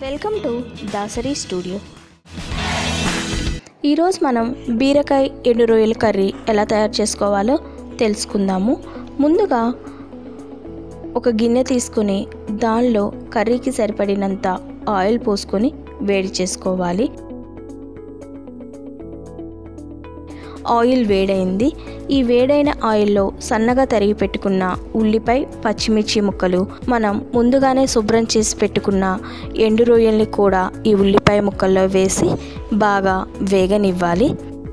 welcome to Dasari studio ఈరోజు మనం బీరకాయ ఎండు రొయ్యల కర్రీ ఎలా తయారు చేసుకోవాలో తెలుసుకుందాము ముందుగా ఒక గిన్నె తీసుకుని దానిలో కర్రీకి సరిపడినంత ఆయిల్ పోసుకొని వేడి చేసుకోవాలి ఆయిల్ వేడైంది ఈ వేడైన ఆయిల్లో సన్నగా తరిగి పెట్టుకున్న ఉల్లిపాయ పచ్చిమిర్చి ముక్కలు మనం ముందుగానే శుభ్రం చేసి పెట్టుకున్న ఎండు రొయ్యల్ని కూడా ఈ ఉల్లిపాయ ముక్కల్లో వేసి బాగా వేగనివ్వాలి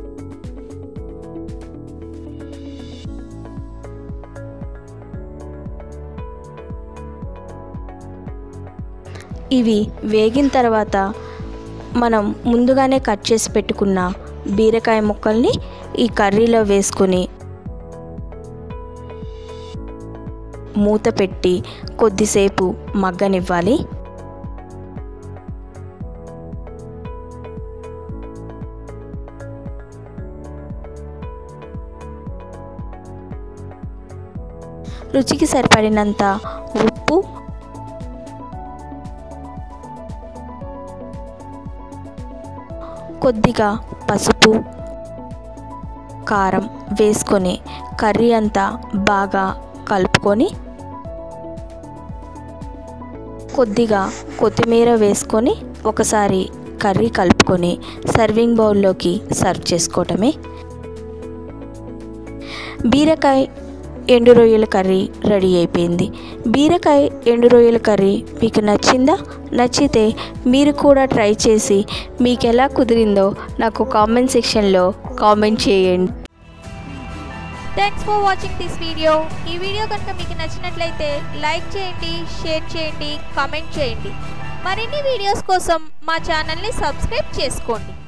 ఇవి వేగిన తర్వాత మనం ముందుగానే కట్ చేసి పెట్టుకున్న బీరకాయ ముక్కల్ని ఈ కర్రీలో వేసుకుని మూత పెట్టి కొద్దిసేపు మగ్గనివ్వాలి రుచికి సరిపడినంత ఉప్పు కొద్దిగా పసుపు కారం వేసుకొని కర్రీ అంతా బాగా కలుపుకొని కొద్దిగా కొత్తిమీర వేసుకొని ఒకసారి కర్రీ కలుపుకొని సర్వింగ్ బౌల్లోకి సర్వ్ చేసుకోవటమే బీరకాయ ఎండు రొయ్యల కర్రీ రెడీ అయిపోయింది బీరకాయ ఎండు రొయ్యల కర్రీ మీకు నచ్చిందా నచ్చితే మీరు కూడా ట్రై చేసి మీకు ఎలా కుదిరిందో నాకు కామెంట్ సెక్షన్లో కామెంట్ చేయండి thanks for watching this video ఈ వీడియో కనుక మీకు నచ్చినట్లయితే లైక్ చేయండి షేర్ చేయండి కామెంట్ చేయండి మరిన్ని వీడియోస్ కోసం మా ఛానల్ని సబ్స్క్రైబ్ చేసుకోండి